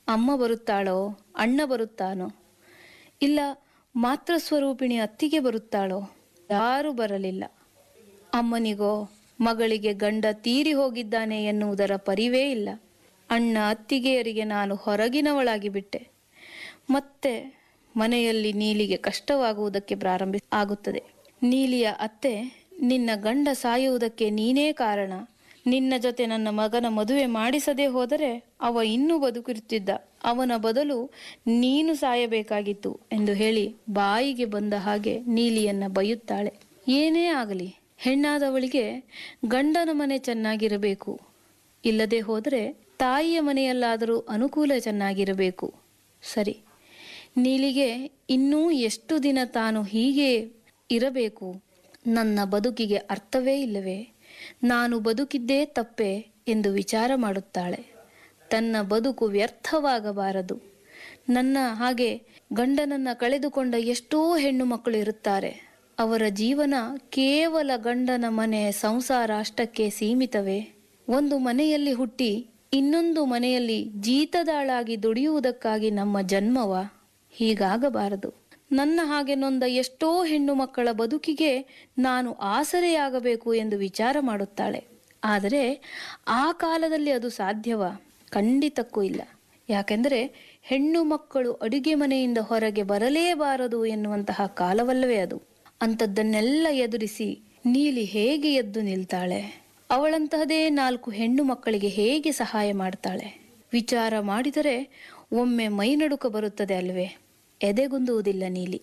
ಅಮ್ಮ ಬರುತ್ತಾಳೋ ಅಣ್ಣ ಬರುತ್ತಾನೋ ಇಲ್ಲ ಮಾತೃ ಸ್ವರೂಪಿಣಿ ಅತ್ತಿಗೆ ಬರುತ್ತಾಳೋ ಯಾರೂ ಬರಲಿಲ್ಲ ಅಮ್ಮನಿಗೋ ಮಗಳಿಗೆ ಗಂಡ ತೀರಿ ಹೋಗಿದ್ದಾನೆ ಎನ್ನುವುದರ ಪರಿವೇ ಇಲ್ಲ ಅಣ್ಣ ಅತ್ತಿಗೆಯರಿಗೆ ನಾನು ಹೊರಗಿನವಳಾಗಿ ಬಿಟ್ಟೆ ಮತ್ತೆ ಮನೆಯಲ್ಲಿ ನೀಲಿಗೆ ಕಷ್ಟವಾಗುವುದಕ್ಕೆ ಪ್ರಾರಂಭಿ ಆಗುತ್ತದೆ ನೀಲಿಯ ಅತ್ತೆ ನಿನ್ನ ಗಂಡ ಸಾಯುವುದಕ್ಕೆ ನೀನೇ ಕಾರಣ ನಿನ್ನ ಜೊತೆ ನನ್ನ ಮಗನ ಮದುವೆ ಮಾಡಿಸದೆ ಹೋದರೆ ಅವ ಇನ್ನೂ ಬದುಕಿರುತ್ತಿದ್ದ ಅವನ ಬದಲು ನೀನು ಸಾಯಬೇಕಾಗಿತ್ತು ಎಂದು ಹೇಳಿ ಬಾಯಿಗೆ ಬಂದ ಹಾಗೆ ನೀಲಿಯನ್ನ ಬೈಯುತ್ತಾಳೆ ಏನೇ ಆಗಲಿ ಹೆಣ್ಣಾದವಳಿಗೆ ಗಂಡನ ಮನೆ ಚೆನ್ನಾಗಿರಬೇಕು ಇಲ್ಲದೆ ಹೋದರೆ ತಾಯಿಯ ಮನೆಯಲ್ಲಾದರೂ ಅನುಕೂಲ ಚೆನ್ನಾಗಿರಬೇಕು ಸರಿ ನೀಲಿಗೆ ಇನ್ನೂ ಎಷ್ಟು ದಿನ ತಾನು ಹೀಗೆ ಇರಬೇಕು ನನ್ನ ಬದುಕಿಗೆ ಅರ್ಥವೇ ಇಲ್ಲವೇ ನಾನು ಬದುಕಿದ್ದೇ ತಪ್ಪೆ ಎಂದು ವಿಚಾರ ಮಾಡುತ್ತಾಳೆ ತನ್ನ ಬದುಕು ವ್ಯರ್ಥವಾಗಬಾರದು ನನ್ನ ಹಾಗೆ ಗಂಡನನ್ನ ಕಳೆದುಕೊಂಡ ಎಷ್ಟೋ ಹೆಣ್ಣು ಮಕ್ಕಳು ಇರುತ್ತಾರೆ ಅವರ ಜೀವನ ಕೇವಲ ಗಂಡನ ಮನೆ ಸಂಸಾರ ಅಷ್ಟಕ್ಕೆ ಸೀಮಿತವೇ ಒಂದು ಮನೆಯಲ್ಲಿ ಹುಟ್ಟಿ ಇನ್ನೊಂದು ಮನೆಯಲ್ಲಿ ಜೀತದಾಳಾಗಿ ದುಡಿಯುವುದಕ್ಕಾಗಿ ನಮ್ಮ ಜನ್ಮವ ಹೀಗಾಗಬಾರದು ನನ್ನ ಹಾಗೆ ನೊಂದ ಎಷ್ಟೋ ಹೆಣ್ಣು ಮಕ್ಕಳ ಬದುಕಿಗೆ ನಾನು ಆಸರೆಯಾಗಬೇಕು ಎಂದು ವಿಚಾರ ಮಾಡುತ್ತಾಳೆ ಆದರೆ ಆ ಕಾಲದಲ್ಲಿ ಅದು ಸಾಧ್ಯವ ಖಂಡಿತಕ್ಕೂ ಇಲ್ಲ ಯಾಕೆಂದರೆ ಹೆಣ್ಣು ಮಕ್ಕಳು ಅಡುಗೆ ಮನೆಯಿಂದ ಹೊರಗೆ ಬರಲೇಬಾರದು ಎನ್ನುವಂತಹ ಕಾಲವಲ್ಲವೇ ಅದು ಅಂಥದ್ದನ್ನೆಲ್ಲ ಎದುರಿಸಿ ನೀಲಿ ಹೇಗೆ ಎದ್ದು ನಿಲ್ತಾಳೆ ಅವಳಂತಹದೇ ನಾಲ್ಕು ಹೆಣ್ಣು ಮಕ್ಕಳಿಗೆ ಹೇಗೆ ಸಹಾಯ ಮಾಡ್ತಾಳೆ ವಿಚಾರ ಮಾಡಿದರೆ ಒಮ್ಮೆ ಮೈನಡುಕ ಬರುತ್ತದೆ ಅಲ್ವೇ ಎದೆಗುಂದುವುದಿಲ್ಲ ನೀಲಿ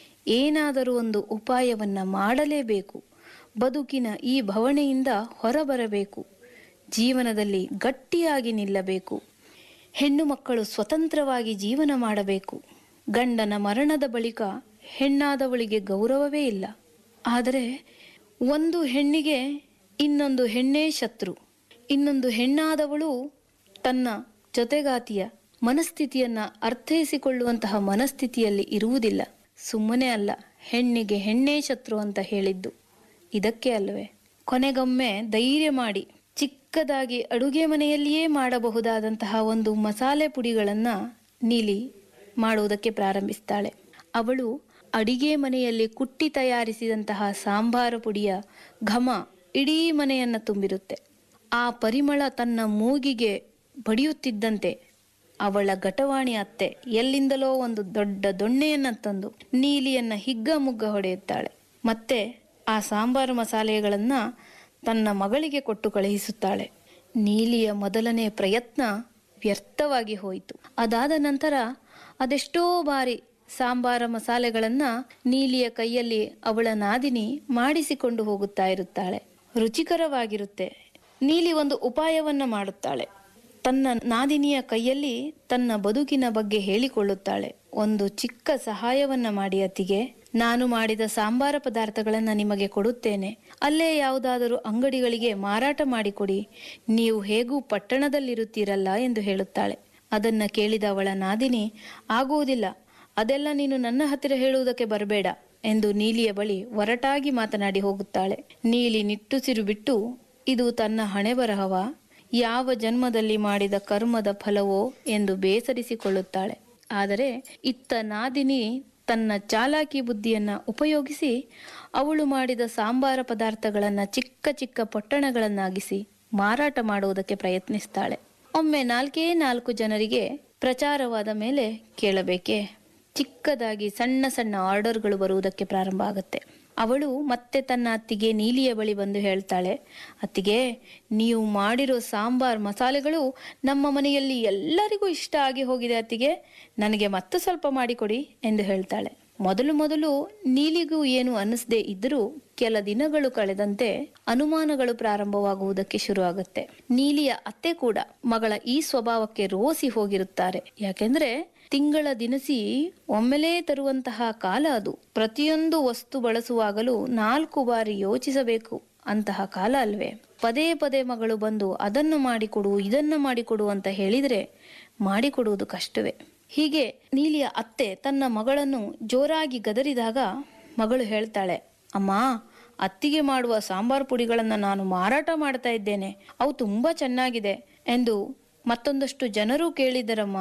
ಏನಾದರೂ ಒಂದು ಉಪಾಯವನ್ನ ಮಾಡಲೇಬೇಕು ಬದುಕಿನ ಈ ಭವಣೆಯಿಂದ ಹೊರಬರಬೇಕು ಜೀವನದಲ್ಲಿ ಗಟ್ಟಿಯಾಗಿ ನಿಲ್ಲಬೇಕು ಹೆಣ್ಣು ಮಕ್ಕಳು ಸ್ವತಂತ್ರವಾಗಿ ಜೀವನ ಮಾಡಬೇಕು ಗಂಡನ ಮರಣದ ಬಳಿಕ ಹೆಣ್ಣಾದವಳಿಗೆ ಗೌರವವೇ ಇಲ್ಲ ಆದರೆ ಒಂದು ಹೆಣ್ಣಿಗೆ ಇನ್ನೊಂದು ಹೆಣ್ಣೇ ಶತ್ರು ಇನ್ನೊಂದು ಹೆಣ್ಣಾದವಳು ತನ್ನ ಜೊತೆಗಾತಿಯ ಮನಸ್ಥಿತಿಯನ್ನ ಅರ್ಥೈಸಿಕೊಳ್ಳುವಂತಹ ಮನಸ್ಥಿತಿಯಲ್ಲಿ ಇರುವುದಿಲ್ಲ ಸುಮ್ಮನೆ ಅಲ್ಲ ಹೆಣ್ಣಿಗೆ ಹೆಣ್ಣೇ ಶತ್ರು ಅಂತ ಹೇಳಿದ್ದು ಇದಕ್ಕೆ ಅಲ್ಲವೇ ಕೊನೆಗೊಮ್ಮೆ ಧೈರ್ಯ ಮಾಡಿ ಚಿಕ್ಕದಾಗಿ ಅಡುಗೆ ಮನೆಯಲ್ಲಿಯೇ ಮಾಡಬಹುದಾದಂತಹ ಒಂದು ಮಸಾಲೆ ಪುಡಿಗಳನ್ನ ನೀಲಿ ಮಾಡುವುದಕ್ಕೆ ಪ್ರಾರಂಭಿಸ್ತಾಳೆ ಅವಳು ಅಡಿಗೆ ಮನೆಯಲ್ಲಿ ಕುಟ್ಟಿ ತಯಾರಿಸಿದಂತಹ ಸಾಂಬಾರ ಪುಡಿಯ ಘಮ ಇಡೀ ಮನೆಯನ್ನ ತುಂಬಿರುತ್ತೆ ಆ ಪರಿಮಳ ತನ್ನ ಮೂಗಿಗೆ ಬಡಿಯುತ್ತಿದ್ದಂತೆ ಅವಳ ಘಟವಾಣಿ ಅತ್ತೆ ಎಲ್ಲಿಂದಲೋ ಒಂದು ದೊಡ್ಡ ದೊಣ್ಣೆಯನ್ನ ತಂದು ನೀಲಿಯನ್ನ ಹಿಗ್ಗ ಮುಗ್ಗ ಹೊಡೆಯುತ್ತಾಳೆ ಮತ್ತೆ ಆ ಸಾಂಬಾರು ಮಸಾಲೆಗಳನ್ನ ತನ್ನ ಮಗಳಿಗೆ ಕೊಟ್ಟು ಕಳುಹಿಸುತ್ತಾಳೆ ನೀಲಿಯ ಮೊದಲನೇ ಪ್ರಯತ್ನ ವ್ಯರ್ಥವಾಗಿ ಹೋಯಿತು ಅದಾದ ನಂತರ ಅದೆಷ್ಟೋ ಬಾರಿ ಸಾಂಬಾರ ಮಸಾಲೆಗಳನ್ನ ನೀಲಿಯ ಕೈಯಲ್ಲಿ ಅವಳ ನಾದಿನಿ ಮಾಡಿಸಿಕೊಂಡು ಹೋಗುತ್ತಾ ಇರುತ್ತಾಳೆ ರುಚಿಕರವಾಗಿರುತ್ತೆ ನೀಲಿ ಒಂದು ಉಪಾಯವನ್ನ ಮಾಡುತ್ತಾಳೆ ತನ್ನ ನಾದಿನಿಯ ಕೈಯಲ್ಲಿ ತನ್ನ ಬದುಕಿನ ಬಗ್ಗೆ ಹೇಳಿಕೊಳ್ಳುತ್ತಾಳೆ ಒಂದು ಚಿಕ್ಕ ಸಹಾಯವನ್ನ ಮಾಡಿ ಅತ್ತಿಗೆ ನಾನು ಮಾಡಿದ ಸಾಂಬಾರ ಪದಾರ್ಥಗಳನ್ನ ನಿಮಗೆ ಕೊಡುತ್ತೇನೆ ಅಲ್ಲೇ ಯಾವುದಾದರೂ ಅಂಗಡಿಗಳಿಗೆ ಮಾರಾಟ ಮಾಡಿಕೊಡಿ ನೀವು ಹೇಗೂ ಪಟ್ಟಣದಲ್ಲಿರುತ್ತೀರಲ್ಲ ಎಂದು ಹೇಳುತ್ತಾಳೆ ಅದನ್ನ ಕೇಳಿದ ಅವಳ ನಾದಿನಿ ಆಗುವುದಿಲ್ಲ ಅದೆಲ್ಲ ನೀನು ನನ್ನ ಹತ್ತಿರ ಹೇಳುವುದಕ್ಕೆ ಬರಬೇಡ ಎಂದು ನೀಲಿಯ ಬಳಿ ಒರಟಾಗಿ ಮಾತನಾಡಿ ಹೋಗುತ್ತಾಳೆ ನೀಲಿ ನಿಟ್ಟುಸಿರು ಬಿಟ್ಟು ಇದು ತನ್ನ ಹಣೆ ಬರಹವ ಯಾವ ಜನ್ಮದಲ್ಲಿ ಮಾಡಿದ ಕರ್ಮದ ಫಲವೋ ಎಂದು ಬೇಸರಿಸಿಕೊಳ್ಳುತ್ತಾಳೆ ಆದರೆ ಇತ್ತ ನಾದಿನಿ ತನ್ನ ಚಾಲಾಕಿ ಬುದ್ಧಿಯನ್ನ ಉಪಯೋಗಿಸಿ ಅವಳು ಮಾಡಿದ ಸಾಂಬಾರ ಪದಾರ್ಥಗಳನ್ನ ಚಿಕ್ಕ ಚಿಕ್ಕ ಪೊಟ್ಟಣಗಳನ್ನಾಗಿಸಿ ಮಾರಾಟ ಮಾಡುವುದಕ್ಕೆ ಪ್ರಯತ್ನಿಸ್ತಾಳೆ ಒಮ್ಮೆ ನಾಲ್ಕೇ ನಾಲ್ಕು ಜನರಿಗೆ ಪ್ರಚಾರವಾದ ಮೇಲೆ ಕೇಳಬೇಕೆ ಚಿಕ್ಕದಾಗಿ ಸಣ್ಣ ಸಣ್ಣ ಆರ್ಡರ್ಗಳು ಬರುವುದಕ್ಕೆ ಪ್ರಾರಂಭ ಆಗುತ್ತೆ ಅವಳು ಮತ್ತೆ ತನ್ನ ಅತ್ತಿಗೆ ನೀಲಿಯ ಬಳಿ ಬಂದು ಹೇಳ್ತಾಳೆ ಅತ್ತಿಗೆ ನೀವು ಮಾಡಿರೋ ಸಾಂಬಾರ್ ಮಸಾಲೆಗಳು ನಮ್ಮ ಮನೆಯಲ್ಲಿ ಎಲ್ಲರಿಗೂ ಇಷ್ಟ ಆಗಿ ಹೋಗಿದೆ ಅತ್ತಿಗೆ ನನಗೆ ಮತ್ತೆ ಸ್ವಲ್ಪ ಮಾಡಿಕೊಡಿ ಎಂದು ಹೇಳ್ತಾಳೆ ಮೊದಲು ಮೊದಲು ನೀಲಿಗೂ ಏನು ಅನ್ನಿಸದೆ ಇದ್ದರೂ ಕೆಲ ದಿನಗಳು ಕಳೆದಂತೆ ಅನುಮಾನಗಳು ಪ್ರಾರಂಭವಾಗುವುದಕ್ಕೆ ಶುರುವಾಗುತ್ತೆ ನೀಲಿಯ ಅತ್ತೆ ಕೂಡ ಮಗಳ ಈ ಸ್ವಭಾವಕ್ಕೆ ರೋಸಿ ಹೋಗಿರುತ್ತಾರೆ ಯಾಕೆಂದ್ರೆ ತಿಂಗಳ ದಿನಸಿ ಒಮ್ಮೆಲೇ ತರುವಂತಹ ಕಾಲ ಅದು ಪ್ರತಿಯೊಂದು ವಸ್ತು ಬಳಸುವಾಗಲೂ ನಾಲ್ಕು ಬಾರಿ ಯೋಚಿಸಬೇಕು ಅಂತಹ ಕಾಲ ಅಲ್ವೇ ಪದೇ ಪದೇ ಮಗಳು ಬಂದು ಅದನ್ನು ಮಾಡಿಕೊಡು ಇದನ್ನು ಮಾಡಿಕೊಡು ಅಂತ ಹೇಳಿದ್ರೆ ಮಾಡಿಕೊಡುವುದು ಕಷ್ಟವೇ ಹೀಗೆ ನೀಲಿಯ ಅತ್ತೆ ತನ್ನ ಮಗಳನ್ನು ಜೋರಾಗಿ ಗದರಿದಾಗ ಮಗಳು ಹೇಳ್ತಾಳೆ ಅಮ್ಮ ಅತ್ತಿಗೆ ಮಾಡುವ ಸಾಂಬಾರ್ ಪುಡಿಗಳನ್ನ ನಾನು ಮಾರಾಟ ಮಾಡ್ತಾ ಇದ್ದೇನೆ ಅವು ತುಂಬಾ ಚೆನ್ನಾಗಿದೆ ಎಂದು ಮತ್ತೊಂದಷ್ಟು ಜನರು ಕೇಳಿದರಮ್ಮ